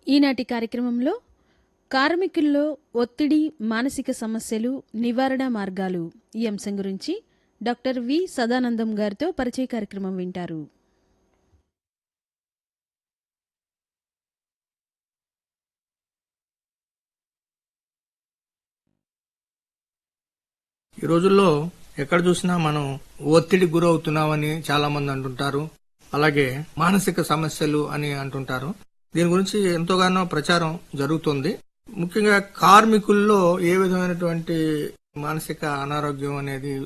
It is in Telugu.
ఈనాటి కార్యక్రమంలో కార్మికుల్లో ఒత్తిడి మానసిక సమస్యలు నివారణ మార్గాలు ఈ అంశం గురించి డాక్టర్ వి సదానందం గారితో పరిచయ కార్యక్రమం వింటారు ఈ రోజుల్లో ఎక్కడ చూసినా మనం ఒత్తిడి గురవుతున్నామని చాలా మంది అంటుంటారు అలాగే మానసిక సమస్యలు అని అంటుంటారు దీని గురించి ఎంతోగానో ప్రచారం జరుగుతుంది ముఖ్యంగా కార్మికుల్లో ఏ విధమైనటువంటి మానసిక అనారోగ్యం అనేది